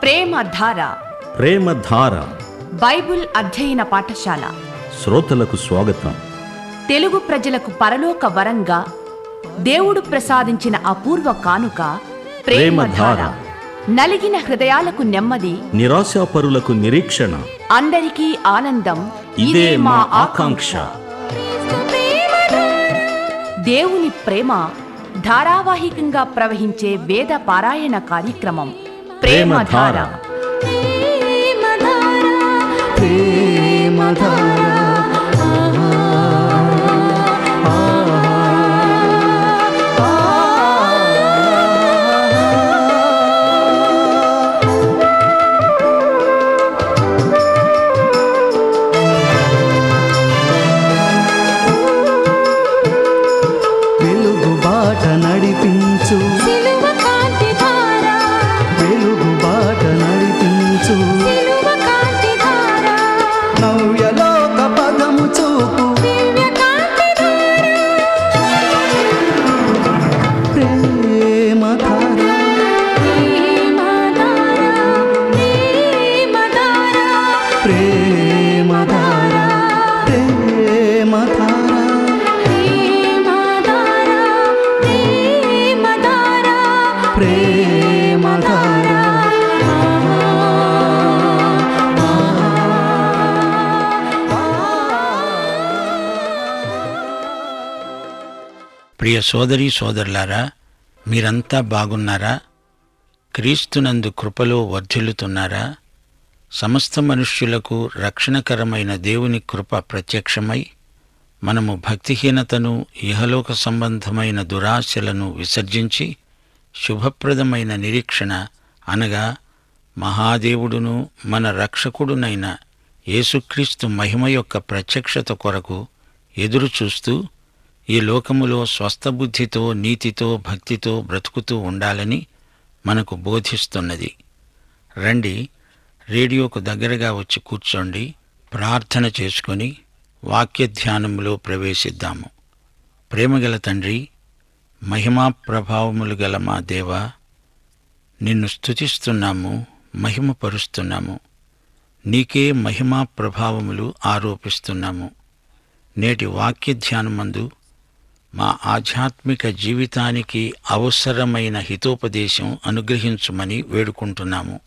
ప్రేమధార ప్రేమధార Bible అధ్యయన పాఠశాల శ్రోతలకు స్వాగతం తెలుగు ప్రజలకు పరలోక వరంగా దేవుడు ప్రసాదించిన అపూర్వ కానుక ప్రేమధార ప్రేమధార. నలిగిన హృదయాలకు నెమ్మది నిరాశాపరులకు నిరీక్షణ అందరికీ ఆనందం ఇదే మా ఆకాంక్ష దేవుని ప్రేమ ధారావాహికంగా ప్రవహించే వేద పారాయణ కార్యక్రమం ప్రేమధార వెలుగు బాట నడిపించు సిలువ కాంతి ధార వెలుగు బాట నడిపించు సిలువ కాంతి ధార నవ్యలోక పదము చూపు దివ్య కాంతి ధార ప్రేమ ధార ప్రేమ ధార ప్రేమ ధార ప్రేమ ధార ప్రేమ ధార ప్రేమ ధార ప్రేమ ధార ప్రేమ ధార ప్రియ సోదరి సోదరులారా మీరంతా బాగున్నారా క్రీస్తునందు కృపలో వర్ధిల్లుతున్నారా సమస్త మనుష్యులకు రక్షణకరమైన దేవుని కృప ప్రత్యక్షమై మనము భక్తిహీనతను ఇహలోక సంబంధమైన దురాశలను విసర్జించి శుభప్రదమైన నిరీక్షణ అనగా మహాదేవుడును మన రక్షకుడునైన యేసుక్రీస్తు మహిమ యొక్క ప్రత్యక్షత కొరకు ఎదురు చూస్తూ ఈ లోకములో స్వస్థబుద్ధితో నీతితో భక్తితో బ్రతుకుతూ ఉండాలని మనకు బోధిస్తున్నది రండి రేడియోకు దగ్గరగా వచ్చి కూర్చోండి ప్రార్థన చేసుకొని వాక్య ధ్యానంలో ప్రవేశిద్దాము ప్రేమగల తండ్రి మహిమా ప్రభావములు గల మా దేవా నిన్ను స్తుతిస్తున్నాము మహిమపరుస్తున్నాము నీకే మహిమా ప్రభావములు ఆరోపిస్తున్నాము నేటి వాక్య ధ్యానమందు మా ఆధ్యాత్మిక జీవితానికి అవసరమైన హితోపదేశం అనుగ్రహించుమని వేడుకుంటున్నాము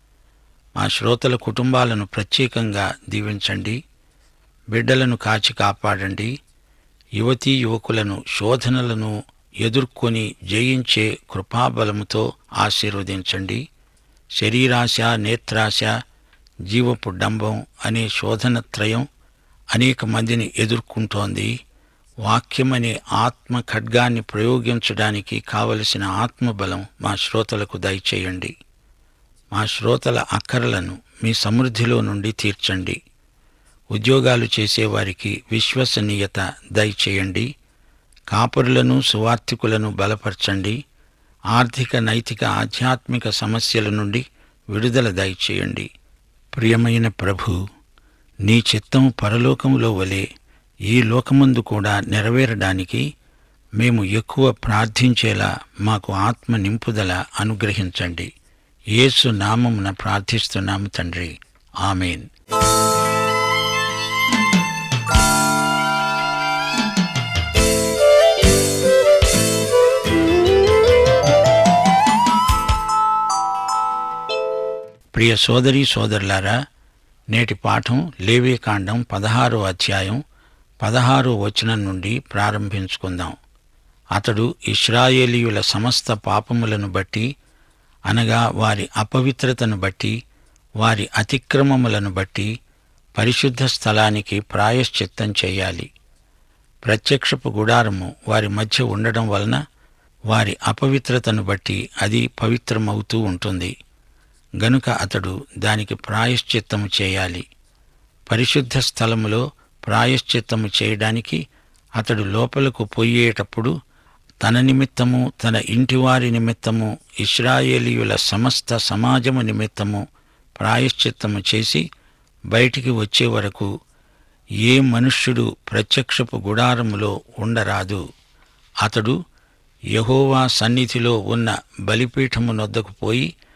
మా శ్రోతల కుటుంబాలను ప్రత్యేకంగా దీవించండి బిడ్డలను కాచి కాపాడండి యువతీ యువకులను శోధనలను ఎదుర్కొని జయించే కృపాబలముతో ఆశీర్వదించండి శరీరాశ నేత్రాశ జీవపు డంబం అనే శోధన త్రయం అనేక మందిని ఎదుర్కొంటోంది వాక్యమనే ఆత్మ ఖడ్గాన్ని ప్రయోగించడానికి కావలసిన ఆత్మబలం మా శ్రోతలకు దయచేయండి మా శ్రోతల అక్కరలను మీ సమృద్ధిలో నుండి తీర్చండి ఉద్యోగాలు చేసేవారికి విశ్వసనీయత దయచేయండి కాపరులను సువార్థికులను బలపరచండి ఆర్థిక నైతిక ఆధ్యాత్మిక సమస్యల నుండి విడుదల దయచేయండి ప్రియమైన ప్రభు నీ చిత్తం పరలోకములో వలె ఈ లోకమందు కూడా నెరవేరడానికి మేము ఎక్కువ ప్రార్థించేలా మాకు ఆత్మ నింపుదల అనుగ్రహించండి యేసు నామమున ప్రార్థిస్తున్నాము తండ్రి ఆమెన్ ప్రియ సోదరి సోదరులారా నేటి పాఠం లేవీకాండం పదహారో అధ్యాయం పదహారో వచనం నుండి ప్రారంభించుకుందాం అతడు ఇస్రాయేలీయుల సమస్త పాపములను బట్టి అనగా వారి అపవిత్రతను బట్టి వారి అతిక్రమములను బట్టి పరిశుద్ధ స్థలానికి ప్రాయశ్చిత్తం చేయాలి ప్రత్యక్షపు గుడారము వారి మధ్య ఉండడం వలన వారి అపవిత్రతను బట్టి అది పవిత్రమవుతూ ఉంటుంది గనుక అతడు దానికి ప్రాయశ్చిత్తము చేయాలి పరిశుద్ధ స్థలములో ప్రాయశ్చిత్తము చేయడానికి అతడు లోపలకు పోయేటప్పుడు తన నిమిత్తము తన ఇంటివారి నిమిత్తము ఇస్రాయేలీయుల సమస్త సమాజము నిమిత్తము ప్రాయశ్చిత్తము చేసి బయటికి వచ్చే వరకు ఏ మనుష్యుడు ప్రత్యక్షపు గుడారములో ఉండరాదు అతడు యహోవా సన్నిధిలో ఉన్న బలిపీఠము నొద్దకు పోయి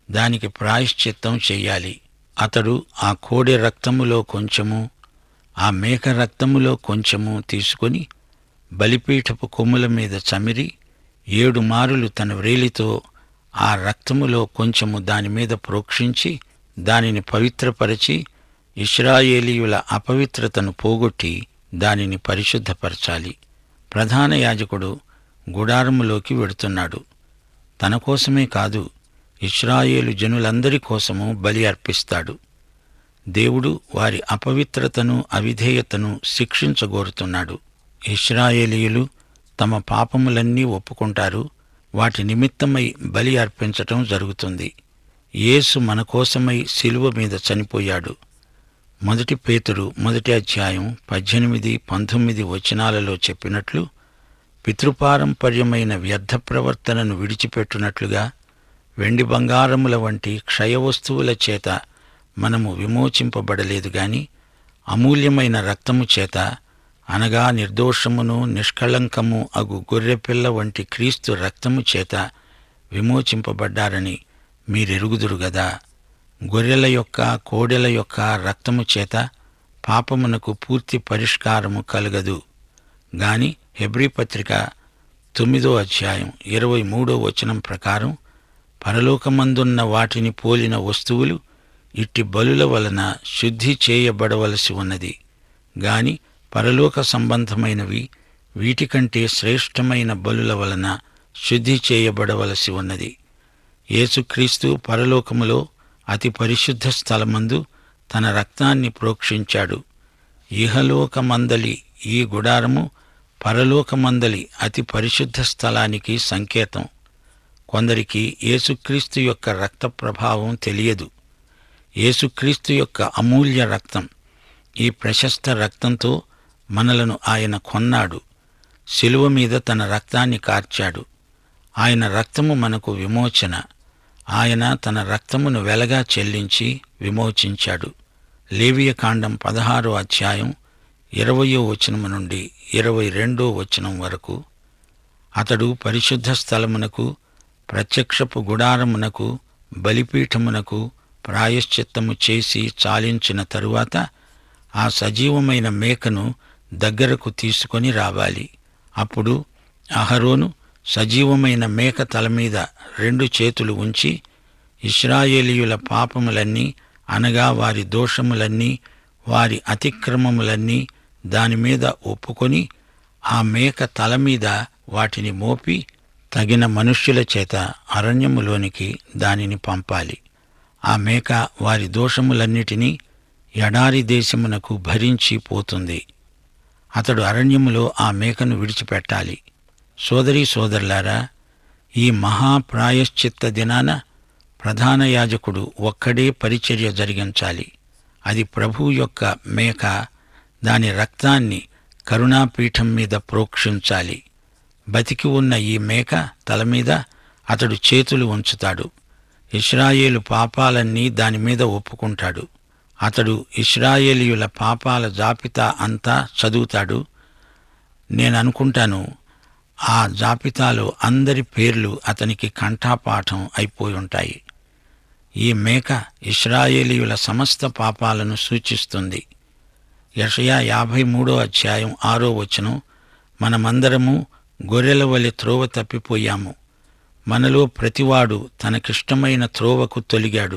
దానికి ప్రాయశ్చిత్తం చెయ్యాలి అతడు ఆ కోడె రక్తములో కొంచెము ఆ మేక రక్తములో కొంచెము తీసుకొని బలిపీఠపు కొమ్ముల మీద చమిరి ఏడు మారులు తన వ్రేలితో ఆ రక్తములో కొంచెము దాని మీద ప్రోక్షించి దానిని పవిత్రపరచి ఇస్రాయేలీయుల అపవిత్రతను పోగొట్టి దానిని పరిశుద్ధపరచాలి ప్రధాన యాజకుడు గుడారములోకి వెడుతున్నాడు తన కోసమే కాదు ఇస్రాయేలు జనులందరి కోసము బలి అర్పిస్తాడు దేవుడు వారి అపవిత్రతను అవిధేయతను శిక్షించగోరుతున్నాడు ఇస్రాయేలీయులు తమ పాపములన్నీ ఒప్పుకుంటారు వాటి నిమిత్తమై బలి అర్పించటం జరుగుతుంది యేసు మన కోసమై శిలువ మీద చనిపోయాడు మొదటి పేతురు మొదటి అధ్యాయం పద్దెనిమిది పంతొమ్మిది వచనాలలో చెప్పినట్లు పితృపారంపర్యమైన వ్యర్థ ప్రవర్తనను విడిచిపెట్టునట్లుగా వెండి బంగారముల వంటి క్షయ వస్తువుల చేత మనము విమోచింపబడలేదు గాని అమూల్యమైన రక్తము చేత అనగా నిర్దోషమును నిష్కళంకము అగు గొర్రెపిల్ల వంటి క్రీస్తు రక్తము చేత విమోచింపబడ్డారని మీరెరుగుదురు గదా గొర్రెల యొక్క కోడెల యొక్క రక్తము చేత పాపమునకు పూర్తి పరిష్కారము కలగదు గాని హెబ్రీ పత్రిక తొమ్మిదో అధ్యాయం ఇరవై మూడో వచనం ప్రకారం పరలోకమందున్న వాటిని పోలిన వస్తువులు ఇట్టి బలుల వలన శుద్ధి చేయబడవలసి ఉన్నది గాని పరలోక సంబంధమైనవి వీటికంటే శ్రేష్టమైన బలుల వలన శుద్ధి చేయబడవలసి ఉన్నది యేసుక్రీస్తు పరలోకములో అతి పరిశుద్ధ స్థలమందు తన రక్తాన్ని ప్రోక్షించాడు ఇహలోకమందలి ఈ గుడారము పరలోకమందలి అతి పరిశుద్ధ స్థలానికి సంకేతం కొందరికి యేసుక్రీస్తు యొక్క రక్త ప్రభావం తెలియదు యేసుక్రీస్తు యొక్క అమూల్య రక్తం ఈ ప్రశస్త రక్తంతో మనలను ఆయన కొన్నాడు శిలువ మీద తన రక్తాన్ని కార్చాడు ఆయన రక్తము మనకు విమోచన ఆయన తన రక్తమును వెలగా చెల్లించి విమోచించాడు లేవియ కాండం పదహారో అధ్యాయం ఇరవయో వచనము నుండి ఇరవై రెండో వచనం వరకు అతడు పరిశుద్ధ స్థలమునకు ప్రత్యక్షపు గుడారమునకు బలిపీఠమునకు ప్రాయశ్చిత్తము చేసి చాలించిన తరువాత ఆ సజీవమైన మేకను దగ్గరకు తీసుకొని రావాలి అప్పుడు అహరోను సజీవమైన మేక తల మీద రెండు చేతులు ఉంచి ఇస్రాయేలీయుల పాపములన్నీ అనగా వారి దోషములన్నీ వారి అతిక్రమములన్నీ దాని మీద ఒప్పుకొని ఆ మేక తల మీద వాటిని మోపి తగిన మనుష్యుల చేత అరణ్యములోనికి దానిని పంపాలి ఆ మేక వారి దోషములన్నిటినీ ఎడారి దేశమునకు భరించి పోతుంది అతడు అరణ్యములో ఆ మేకను విడిచిపెట్టాలి సోదరీ సోదరులారా ఈ మహాప్రాయశ్చిత్త దినాన ప్రధాన యాజకుడు ఒక్కడే పరిచర్య జరిగించాలి అది ప్రభు యొక్క మేక దాని రక్తాన్ని కరుణాపీఠం మీద ప్రోక్షించాలి బతికి ఉన్న ఈ మేక తల మీద అతడు చేతులు ఉంచుతాడు ఇస్రాయేలు పాపాలన్నీ దాని మీద ఒప్పుకుంటాడు అతడు ఇస్రాయేలీయుల పాపాల జాబితా అంతా చదువుతాడు నేను అనుకుంటాను ఆ జాబితాలో అందరి పేర్లు అతనికి కంఠాపాఠం అయిపోయి ఉంటాయి ఈ మేక ఇస్రాయేలీయుల సమస్త పాపాలను సూచిస్తుంది యషయా యాభై మూడో అధ్యాయం ఆరో వచనం మనమందరము గొర్రెల వలె త్రోవ తప్పిపోయాము మనలో ప్రతివాడు తనకిష్టమైన త్రోవకు తొలిగాడు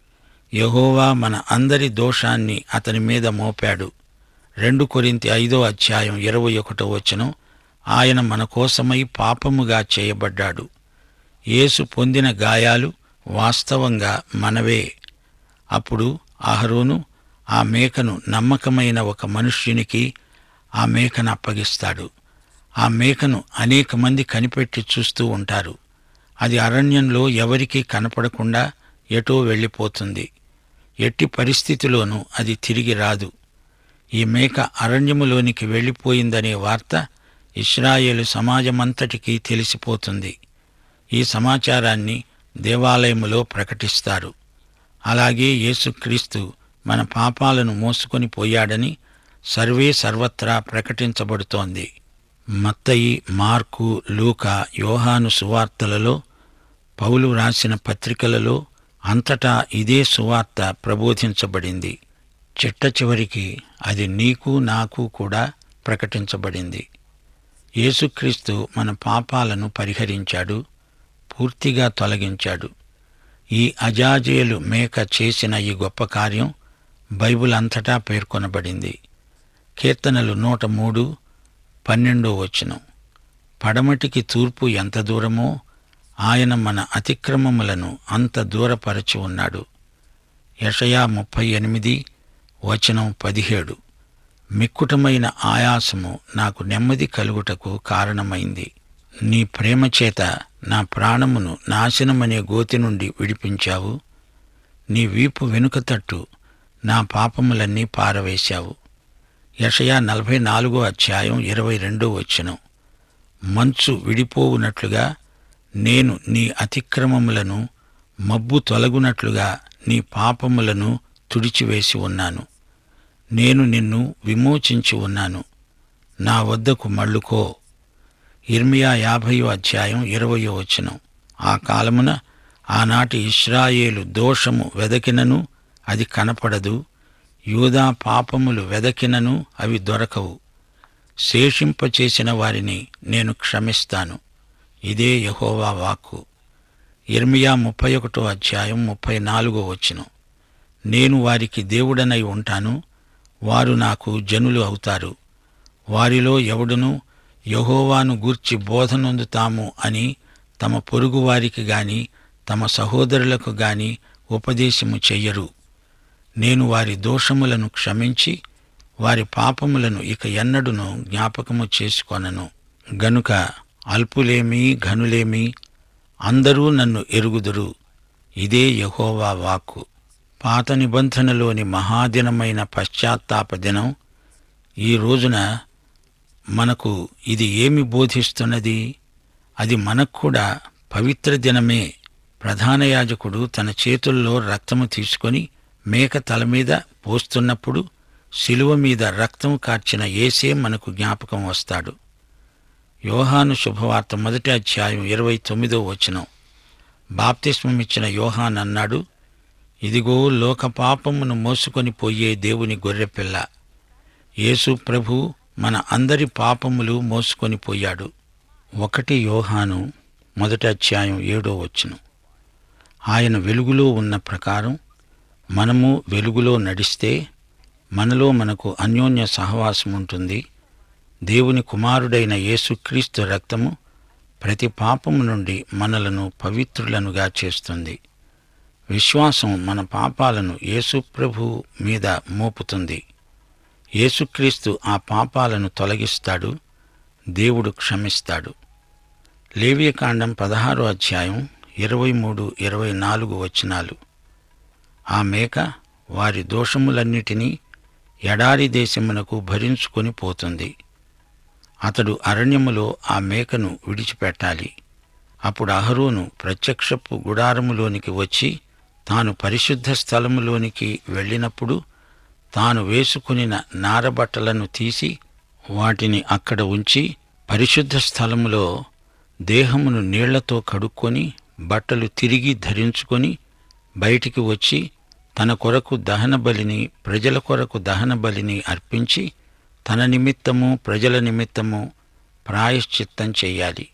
యహోవా మన అందరి దోషాన్ని అతని మీద మోపాడు రెండు కొరింతి ఐదో అధ్యాయం ఇరవై ఒకటో వచనం ఆయన మన కోసమై పాపముగా చేయబడ్డాడు యేసు పొందిన గాయాలు వాస్తవంగా మనవే అప్పుడు అహరోను ఆ మేకను నమ్మకమైన ఒక మనుష్యునికి ఆ మేకను అప్పగిస్తాడు ఆ మేకను అనేక మంది కనిపెట్టి చూస్తూ ఉంటారు అది అరణ్యంలో ఎవరికీ కనపడకుండా ఎటో వెళ్ళిపోతుంది ఎట్టి పరిస్థితిలోనూ అది తిరిగి రాదు ఈ మేక అరణ్యములోనికి వెళ్ళిపోయిందనే వార్త ఇస్రాయేలు సమాజమంతటికీ తెలిసిపోతుంది ఈ సమాచారాన్ని దేవాలయములో ప్రకటిస్తారు అలాగే యేసుక్రీస్తు మన పాపాలను మోసుకొని పోయాడని సర్వే సర్వత్రా ప్రకటించబడుతోంది మత్తయి మార్కు లూకా యోహాను సువార్తలలో పౌలు రాసిన పత్రికలలో అంతటా ఇదే సువార్త ప్రబోధించబడింది చిట్ట చివరికి అది నీకు నాకు కూడా ప్రకటించబడింది యేసుక్రీస్తు మన పాపాలను పరిహరించాడు పూర్తిగా తొలగించాడు ఈ అజాజేలు మేక చేసిన ఈ గొప్ప కార్యం బైబిల్ అంతటా పేర్కొనబడింది కీర్తనలు నూట మూడు పన్నెండో వచనం పడమటికి తూర్పు ఎంత దూరమో ఆయన మన అతిక్రమములను అంత దూరపరచి ఉన్నాడు యషయా ముప్పై ఎనిమిది వచనం పదిహేడు మిక్కుటమైన ఆయాసము నాకు నెమ్మది కలుగుటకు కారణమైంది నీ ప్రేమ చేత నా ప్రాణమును నాశనమనే గోతి నుండి విడిపించావు నీ వీపు వెనుక తట్టు నా పాపములన్నీ పారవేశావు యషయా నలభై నాలుగో అధ్యాయం ఇరవై రెండో వచనం మంచు విడిపోవునట్లుగా నేను నీ అతిక్రమములను మబ్బు తొలగునట్లుగా నీ పాపములను తుడిచివేసి ఉన్నాను నేను నిన్ను విమోచించి ఉన్నాను నా వద్దకు మళ్ళుకో ఇర్మియా యాభయో అధ్యాయం ఇరవయో వచనం ఆ కాలమున ఆనాటి ఇస్రాయేలు దోషము వెదకినను అది కనపడదు యూదా పాపములు వెదకినను అవి దొరకవు శేషింపచేసిన వారిని నేను క్షమిస్తాను ఇదే యహోవా వాక్కు ఇర్మియా ముప్పై ఒకటో అధ్యాయం ముప్పై నాలుగో వచనం నేను వారికి దేవుడనై ఉంటాను వారు నాకు జనులు అవుతారు వారిలో ఎవడును యహోవాను గూర్చి బోధనొందుతాము అని తమ పొరుగువారికి గాని తమ సహోదరులకు గాని ఉపదేశము చెయ్యరు నేను వారి దోషములను క్షమించి వారి పాపములను ఇక ఎన్నడును జ్ఞాపకము చేసుకొనను గనుక అల్పులేమి ఘనులేమి అందరూ నన్ను ఎరుగుదురు ఇదే యహోవా వాక్కు పాత నిబంధనలోని మహాదినమైన పశ్చాత్తాప దినం ఈ రోజున మనకు ఇది ఏమి బోధిస్తున్నది అది మనకు కూడా పవిత్ర దినమే ప్రధాన యాజకుడు తన చేతుల్లో రక్తము తీసుకొని మేక తల మీద పోస్తున్నప్పుడు శిలువ మీద రక్తము కార్చిన ఏసే మనకు జ్ఞాపకం వస్తాడు యోహాను శుభవార్త మొదటి అధ్యాయం ఇరవై తొమ్మిదో వచనం బాప్తిస్మమిచ్చిన యోహాన్ అన్నాడు ఇదిగో లోక పాపమును మోసుకొని పోయే దేవుని గొర్రెపిల్ల యేసు ప్రభు మన అందరి పాపములు మోసుకొని పోయాడు ఒకటి యోహాను మొదటి అధ్యాయం ఏడో వచనం ఆయన వెలుగులో ఉన్న ప్రకారం మనము వెలుగులో నడిస్తే మనలో మనకు అన్యోన్య సహవాసం ఉంటుంది దేవుని కుమారుడైన యేసుక్రీస్తు రక్తము ప్రతి పాపము నుండి మనలను పవిత్రులనుగా చేస్తుంది విశ్వాసం మన పాపాలను యేసు ప్రభు మీద మోపుతుంది యేసుక్రీస్తు ఆ పాపాలను తొలగిస్తాడు దేవుడు క్షమిస్తాడు లేవియకాండం పదహారో అధ్యాయం ఇరవై మూడు ఇరవై నాలుగు వచనాలు ఆ మేక వారి దోషములన్నిటినీ ఎడారి దేశమునకు భరించుకొని పోతుంది అతడు అరణ్యములో ఆ మేకను విడిచిపెట్టాలి అప్పుడు అహరోను ప్రత్యక్షపు గుడారములోనికి వచ్చి తాను పరిశుద్ధ స్థలములోనికి వెళ్ళినప్పుడు తాను వేసుకునిన నారబట్టలను తీసి వాటిని అక్కడ ఉంచి పరిశుద్ధ స్థలములో దేహమును నీళ్లతో కడుక్కొని బట్టలు తిరిగి ధరించుకొని బయటికి వచ్చి తన కొరకు దహన బలిని ప్రజల కొరకు దహన బలిని అర్పించి తన నిమిత్తము ప్రజల నిమిత్తము ప్రాయశ్చిత్తం చెయ్యాలి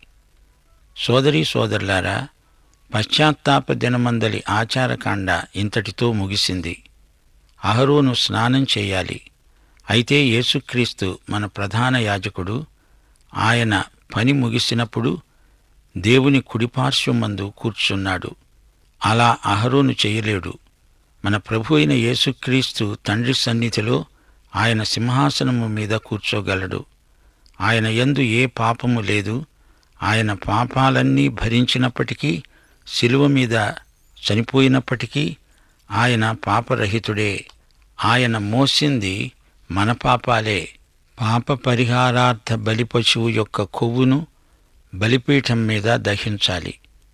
సోదరీ సోదరులారా పశ్చాత్తాప దినమందలి ఆచారకాండ ఇంతటితో ముగిసింది అహరోను స్నానం చేయాలి అయితే యేసుక్రీస్తు మన ప్రధాన యాజకుడు ఆయన పని ముగిసినప్పుడు దేవుని కుడిపార్శ్వమందు కూర్చున్నాడు అలా అహరోను చేయలేడు మన ప్రభు అయిన యేసుక్రీస్తు తండ్రి సన్నిధిలో ఆయన సింహాసనము మీద కూర్చోగలడు ఆయన యందు ఏ పాపము లేదు ఆయన పాపాలన్నీ భరించినప్పటికీ శిలువ మీద చనిపోయినప్పటికీ ఆయన పాపరహితుడే ఆయన మోసింది మన పాపాలే పాప పరిహారార్థ బలిపశువు యొక్క కొవ్వును బలిపీఠం మీద దహించాలి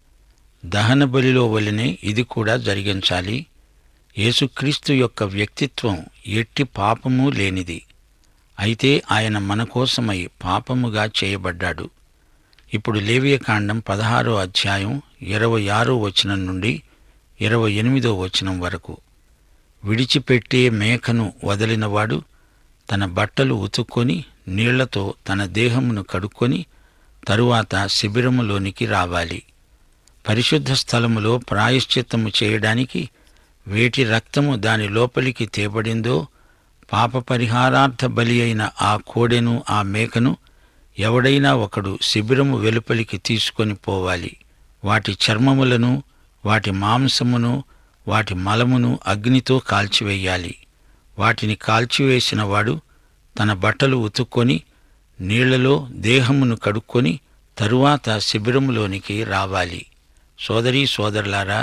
దహన బలిలో వలనే ఇది కూడా జరిగించాలి యేసుక్రీస్తు యొక్క వ్యక్తిత్వం ఎట్టి పాపము లేనిది అయితే ఆయన మన కోసమై పాపముగా చేయబడ్డాడు ఇప్పుడు లేవియకాండం పదహారో అధ్యాయం ఇరవై ఆరో వచనం నుండి ఇరవై ఎనిమిదో వచనం వరకు విడిచిపెట్టే మేకను వదిలినవాడు తన బట్టలు ఉతుక్కొని నీళ్లతో తన దేహమును కడుక్కొని తరువాత శిబిరములోనికి రావాలి పరిశుద్ధ స్థలములో ప్రాయశ్చిత్తము చేయడానికి వేటి రక్తము దాని లోపలికి తేబడిందో పాప పరిహారార్థ బలి అయిన ఆ కోడెను ఆ మేకను ఎవడైనా ఒకడు శిబిరము వెలుపలికి తీసుకొని పోవాలి వాటి చర్మములను వాటి మాంసమును వాటి మలమును అగ్నితో కాల్చివేయాలి వాటిని కాల్చివేసిన వాడు తన బట్టలు ఉతుక్కొని నీళ్లలో దేహమును కడుక్కొని తరువాత శిబిరములోనికి రావాలి సోదరీ సోదరులారా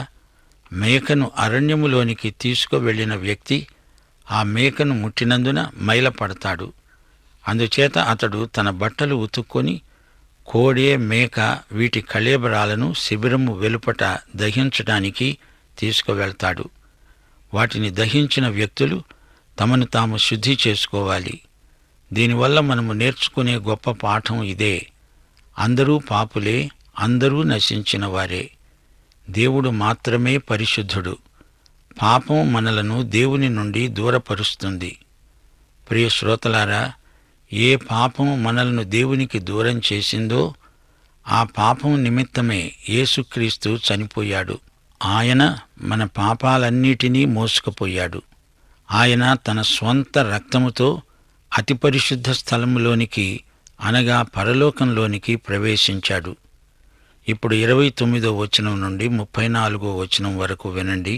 మేకను అరణ్యములోనికి తీసుకువెళ్లిన వ్యక్తి ఆ మేకను ముట్టినందున మైలపడతాడు అందుచేత అతడు తన బట్టలు ఉతుక్కొని కోడే మేక వీటి కళేబరాలను శిబిరము వెలుపట దహించడానికి తీసుకువెళ్తాడు వాటిని దహించిన వ్యక్తులు తమను తాము శుద్ధి చేసుకోవాలి దీనివల్ల మనము నేర్చుకునే గొప్ప పాఠం ఇదే అందరూ పాపులే అందరూ నశించిన వారే దేవుడు మాత్రమే పరిశుద్ధుడు పాపం మనలను దేవుని నుండి దూరపరుస్తుంది ప్రియ శ్రోతలారా ఏ పాపం మనలను దేవునికి దూరం చేసిందో ఆ పాపం నిమిత్తమే యేసుక్రీస్తు చనిపోయాడు ఆయన మన పాపాలన్నిటినీ మోసుకుపోయాడు ఆయన తన స్వంత రక్తముతో అతి పరిశుద్ధ స్థలములోనికి అనగా పరలోకంలోనికి ప్రవేశించాడు ఇప్పుడు ఇరవై తొమ్మిదో వచనం నుండి ముప్పై నాలుగో వచనం వరకు వినండి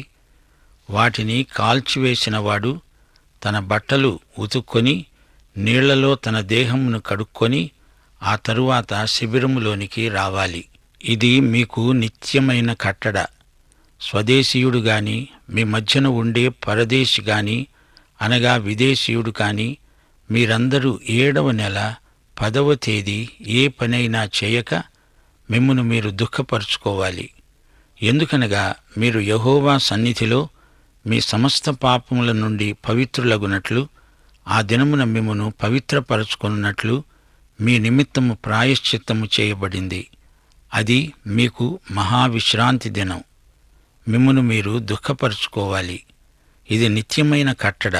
వాటిని కాల్చివేసినవాడు తన బట్టలు ఉతుక్కొని నీళ్లలో తన దేహమును కడుక్కొని ఆ తరువాత శిబిరములోనికి రావాలి ఇది మీకు నిత్యమైన కట్టడ స్వదేశీయుడు గాని మీ మధ్యన ఉండే పరదేశి గాని అనగా విదేశీయుడు కాని మీరందరూ ఏడవ నెల పదవ తేదీ ఏ పనైనా చేయక మిమ్మును మీరు దుఃఖపరుచుకోవాలి ఎందుకనగా మీరు యహోవా సన్నిధిలో మీ సమస్త పాపముల నుండి పవిత్రులగునట్లు ఆ దినమున మిమ్మును పవిత్రపరచుకున్నట్లు మీ నిమిత్తము ప్రాయశ్చిత్తము చేయబడింది అది మీకు మహావిశ్రాంతి దినం మిమ్మును మీరు దుఃఖపరుచుకోవాలి ఇది నిత్యమైన కట్టడ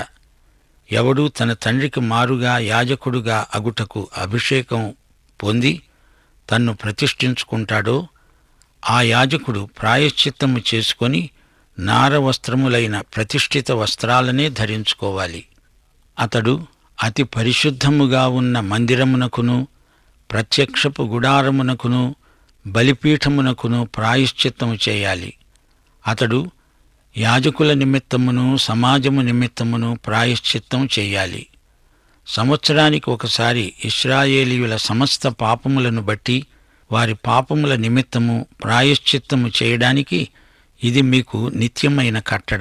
ఎవడు తన తండ్రికి మారుగా యాజకుడుగా అగుటకు అభిషేకం పొంది తన్ను ప్రతిష్ఠించుకుంటాడో ఆ యాజకుడు ప్రాయశ్చిత్తము చేసుకొని నార వస్త్రములైన ప్రతిష్ఠిత వస్త్రాలనే ధరించుకోవాలి అతడు అతి పరిశుద్ధముగా ఉన్న మందిరమునకును ప్రత్యక్షపు గుడారమునకును బలిపీఠమునకును ప్రాయశ్చిత్తము చేయాలి అతడు యాజకుల నిమిత్తమును సమాజము నిమిత్తమును ప్రాయశ్చిత్తం చేయాలి సంవత్సరానికి ఒకసారి ఇస్రాయేలీయుల సమస్త పాపములను బట్టి వారి పాపముల నిమిత్తము ప్రాయశ్చిత్తము చేయడానికి ఇది మీకు నిత్యమైన కట్టడ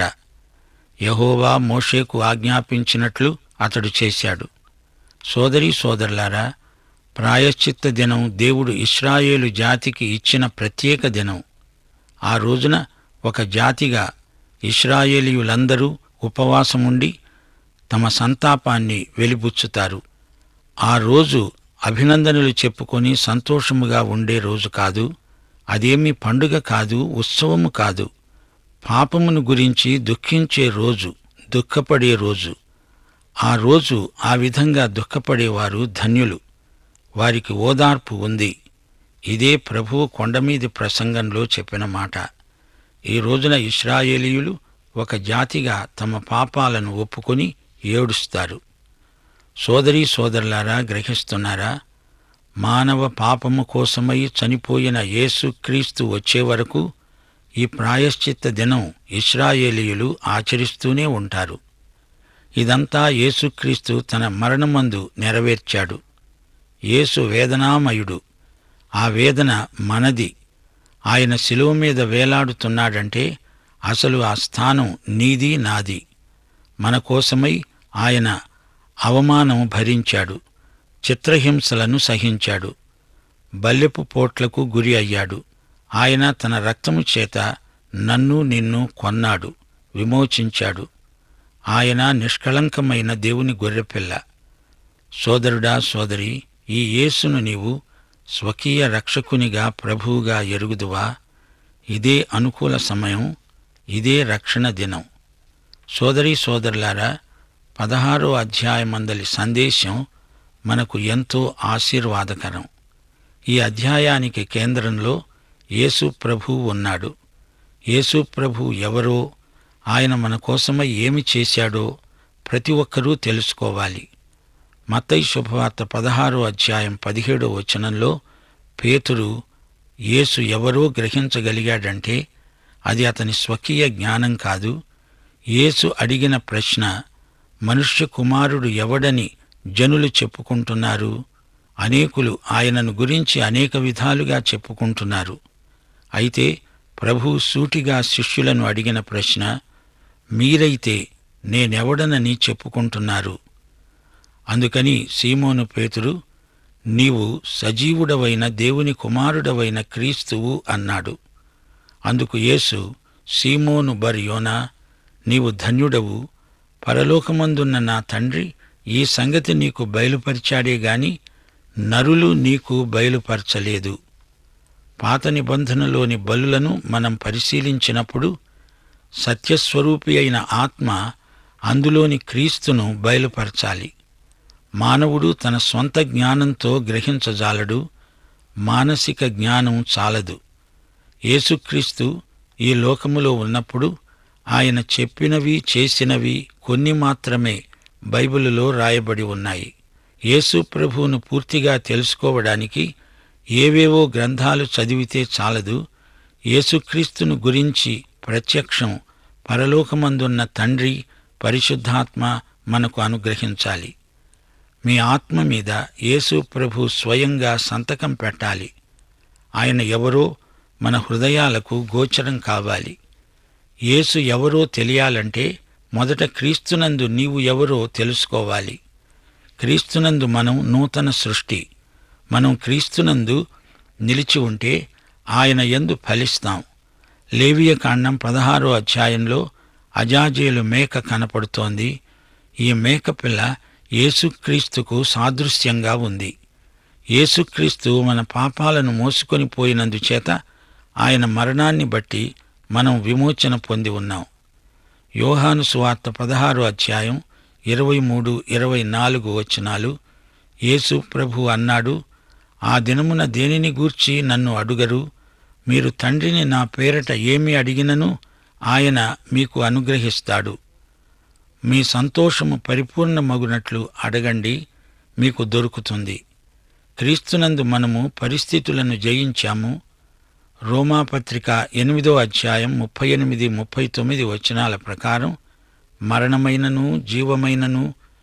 యహోవా మోషేకు ఆజ్ఞాపించినట్లు అతడు చేశాడు సోదరీ సోదరులారా ప్రాయశ్చిత్త దినం దేవుడు ఇస్రాయేలు జాతికి ఇచ్చిన ప్రత్యేక దినం ఆ రోజున ఒక జాతిగా ఇస్రాయేలీయులందరూ ఉపవాసముండి తమ సంతాపాన్ని వెలిబుచ్చుతారు ఆ రోజు అభినందనలు చెప్పుకొని సంతోషముగా ఉండే రోజు కాదు అదేమీ పండుగ కాదు ఉత్సవము కాదు పాపమును గురించి దుఃఖించే రోజు దుఃఖపడే రోజు ఆ రోజు ఆ విధంగా దుఃఖపడేవారు ధన్యులు వారికి ఓదార్పు ఉంది ఇదే ప్రభువు కొండమీది ప్రసంగంలో చెప్పిన మాట ఈ రోజున ఇస్రాయేలీయులు ఒక జాతిగా తమ పాపాలను ఒప్పుకొని ఏడుస్తారు సోదరీ సోదరులారా గ్రహిస్తున్నారా మానవ పాపము కోసమై చనిపోయిన యేసుక్రీస్తు వచ్చే వరకు ఈ ప్రాయశ్చిత్త దినం ఇస్రాయేలీయులు ఆచరిస్తూనే ఉంటారు ఇదంతా యేసుక్రీస్తు తన మరణమందు నెరవేర్చాడు యేసు వేదనామయుడు ఆ వేదన మనది ఆయన శిలువ మీద వేలాడుతున్నాడంటే అసలు ఆ స్థానం నీది నాది మన కోసమై ఆయన అవమానం భరించాడు చిత్రహింసలను సహించాడు బల్లెపు పోట్లకు గురి అయ్యాడు ఆయన తన రక్తము చేత నన్ను నిన్ను కొన్నాడు విమోచించాడు ఆయన నిష్కళంకమైన దేవుని గొర్రెపిల్ల సోదరుడా సోదరి ఈ యేసును నీవు స్వకీయ రక్షకునిగా ప్రభువుగా ఎరుగుదువా ఇదే అనుకూల సమయం ఇదే రక్షణ దినం సోదరీ సోదరులారా పదహారో అధ్యాయమందలి సందేశం మనకు ఎంతో ఆశీర్వాదకరం ఈ అధ్యాయానికి కేంద్రంలో యేసు ప్రభు ఉన్నాడు యేసు ప్రభు ఎవరో ఆయన మన కోసమై ఏమి చేశాడో ప్రతి ఒక్కరూ తెలుసుకోవాలి మత్తయి శుభవార్త పదహారో అధ్యాయం పదిహేడో వచనంలో పేతురు యేసు ఎవరో గ్రహించగలిగాడంటే అది అతని స్వకీయ జ్ఞానం కాదు యేసు అడిగిన ప్రశ్న మనుష్య కుమారుడు ఎవడని జనులు చెప్పుకుంటున్నారు అనేకులు ఆయనను గురించి అనేక విధాలుగా చెప్పుకుంటున్నారు అయితే ప్రభు సూటిగా శిష్యులను అడిగిన ప్రశ్న మీరైతే నేనెవడనని చెప్పుకుంటున్నారు అందుకని సీమోను పేతురు నీవు సజీవుడవైన దేవుని కుమారుడవైన క్రీస్తువు అన్నాడు అందుకు యేసు సీమోను బర్యోనా నీవు ధన్యుడవు పరలోకమందున్న నా తండ్రి ఈ సంగతి నీకు బయలుపరిచాడే గాని నరులు నీకు బయలుపరచలేదు పాత నిబంధనలోని బలులను మనం పరిశీలించినప్పుడు సత్యస్వరూపి అయిన ఆత్మ అందులోని క్రీస్తును బయలుపరచాలి మానవుడు తన స్వంత జ్ఞానంతో గ్రహించజాలడు మానసిక జ్ఞానం చాలదు యేసుక్రీస్తు ఈ లోకములో ఉన్నప్పుడు ఆయన చెప్పినవి చేసినవి కొన్ని మాత్రమే బైబిలులో రాయబడి ఉన్నాయి యేసు ప్రభువును పూర్తిగా తెలుసుకోవడానికి ఏవేవో గ్రంథాలు చదివితే చాలదు యేసుక్రీస్తును గురించి ప్రత్యక్షం పరలోకమందున్న తండ్రి పరిశుద్ధాత్మ మనకు అనుగ్రహించాలి మీ ఆత్మ మీద యేసు ప్రభు స్వయంగా సంతకం పెట్టాలి ఆయన ఎవరో మన హృదయాలకు గోచరం కావాలి యేసు ఎవరో తెలియాలంటే మొదట క్రీస్తునందు నీవు ఎవరో తెలుసుకోవాలి క్రీస్తునందు మనం నూతన సృష్టి మనం క్రీస్తునందు నిలిచి ఉంటే ఆయన యందు ఫలిస్తాం లేవియ కాండం పదహారో అధ్యాయంలో అజాజేలు మేక కనపడుతోంది ఈ మేక పిల్ల యేసుక్రీస్తుకు సాదృశ్యంగా ఉంది యేసుక్రీస్తు మన పాపాలను మోసుకొని పోయినందుచేత ఆయన మరణాన్ని బట్టి మనం విమోచన పొంది ఉన్నాం యోహాను సువార్త పదహారో అధ్యాయం ఇరవై మూడు ఇరవై నాలుగు వచనాలు యేసు ప్రభు అన్నాడు ఆ దినమున దేనిని గూర్చి నన్ను అడుగరు మీరు తండ్రిని నా పేరట ఏమి అడిగినను ఆయన మీకు అనుగ్రహిస్తాడు మీ సంతోషము పరిపూర్ణమగునట్లు అడగండి మీకు దొరుకుతుంది క్రీస్తునందు మనము పరిస్థితులను జయించాము రోమాపత్రిక ఎనిమిదో అధ్యాయం ముప్పై ఎనిమిది ముప్పై తొమ్మిది వచనాల ప్రకారం మరణమైనను జీవమైనను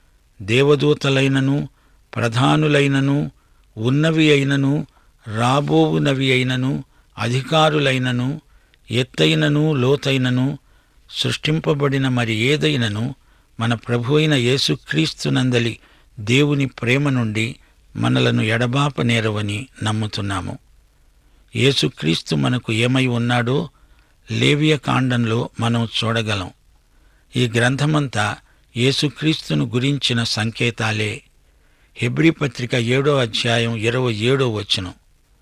దేవదూతలైనను ప్రధానులైనను ఉన్నవి అయినను రాబోవునవి అయినను అధికారులైనను ఎత్తైనను లోతైనను సృష్టింపబడిన మరి ఏదైనను మన ప్రభు అయిన యేసుక్రీస్తునందలి దేవుని ప్రేమ నుండి మనలను ఎడబాప నేరవని నమ్ముతున్నాము యేసుక్రీస్తు మనకు ఏమై ఉన్నాడో లేవియ కాండంలో మనం చూడగలం ఈ గ్రంథమంతా యేసుక్రీస్తును గురించిన సంకేతాలే హెబ్రీ పత్రిక ఏడో అధ్యాయం ఇరవై ఏడో వచనం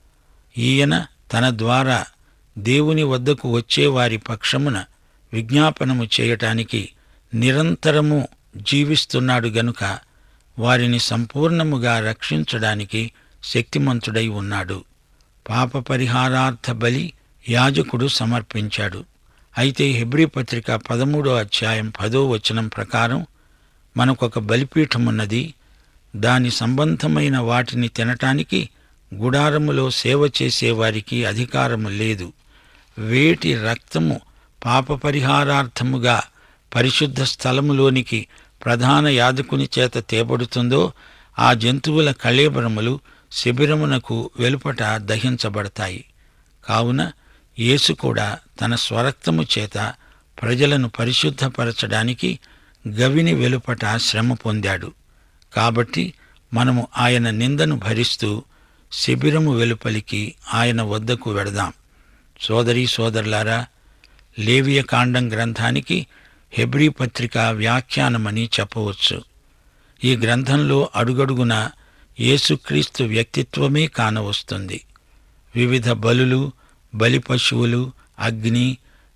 ఈయన తన ద్వారా దేవుని వద్దకు వచ్చే వారి పక్షమున విజ్ఞాపనము చేయటానికి నిరంతరము జీవిస్తున్నాడు గనుక వారిని సంపూర్ణముగా రక్షించడానికి శక్తిమంతుడై ఉన్నాడు పాప పరిహారార్థ బలి యాజకుడు సమర్పించాడు అయితే హెబ్రీ పత్రిక పదమూడో అధ్యాయం పదో వచనం ప్రకారం మనకొక బలిపీఠమున్నది దాని సంబంధమైన వాటిని తినటానికి గుడారములో సేవ చేసేవారికి అధికారము లేదు వేటి రక్తము పాప పరిహారార్థముగా పరిశుద్ధ స్థలములోనికి ప్రధాన యాజకుని చేత తేబడుతుందో ఆ జంతువుల కళేబరములు శిబిరమునకు వెలుపట దహించబడతాయి కావున యేసు కూడా తన స్వరక్తము చేత ప్రజలను పరిశుద్ధపరచడానికి గవిని వెలుపట శ్రమ పొందాడు కాబట్టి మనము ఆయన నిందను భరిస్తూ శిబిరము వెలుపలికి ఆయన వద్దకు వెడదాం సోదరీ సోదరులారా లేవియ కాండం గ్రంథానికి హెబ్రీ పత్రిక వ్యాఖ్యానమని చెప్పవచ్చు ఈ గ్రంథంలో అడుగడుగున యేసుక్రీస్తు వ్యక్తిత్వమే కానవస్తుంది వివిధ బలులు బలి పశువులు అగ్ని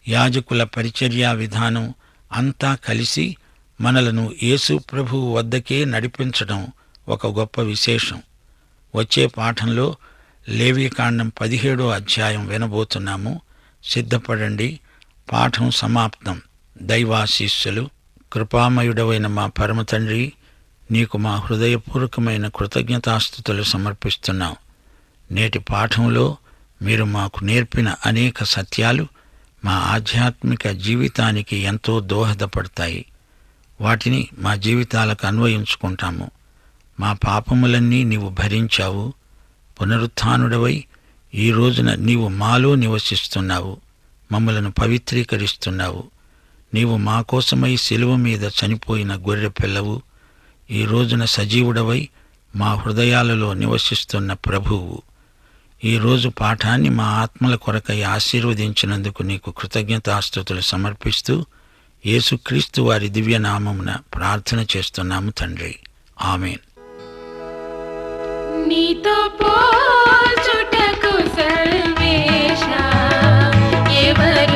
యాజకుల పరిచర్యా విధానం అంతా కలిసి మనలను యేసు ప్రభువు వద్దకే నడిపించడం ఒక గొప్ప విశేషం వచ్చే పాఠంలో లేవీకాండం పదిహేడో అధ్యాయం వినబోతున్నాము సిద్ధపడండి పాఠం సమాప్తం దైవాశీస్సులు కృపామయుడవైన మా పరమ తండ్రి నీకు మా హృదయపూర్వకమైన కృతజ్ఞతాస్థుతులు సమర్పిస్తున్నాం నేటి పాఠంలో మీరు మాకు నేర్పిన అనేక సత్యాలు మా ఆధ్యాత్మిక జీవితానికి ఎంతో దోహదపడతాయి వాటిని మా జీవితాలకు అన్వయించుకుంటాము మా పాపములన్నీ నీవు భరించావు పునరుత్థానుడవై ఈ రోజున నీవు మాలో నివసిస్తున్నావు మమ్మలను పవిత్రీకరిస్తున్నావు నీవు మా కోసమై శిలువ మీద చనిపోయిన గొర్రె పిల్లవు ఈ రోజున సజీవుడవై మా హృదయాలలో నివసిస్తున్న ప్రభువు ఈ రోజు పాఠాన్ని మా ఆత్మల కొరకై ఆశీర్వదించినందుకు నీకు కృతజ్ఞతాస్తుతులు సమర్పిస్తూ యేసుక్రీస్తు వారి దివ్యనామమున ప్రార్థన చేస్తున్నాము తండ్రి ఆమెన్ నీతో పోల్చుటకు సర్వేశ ఎవరు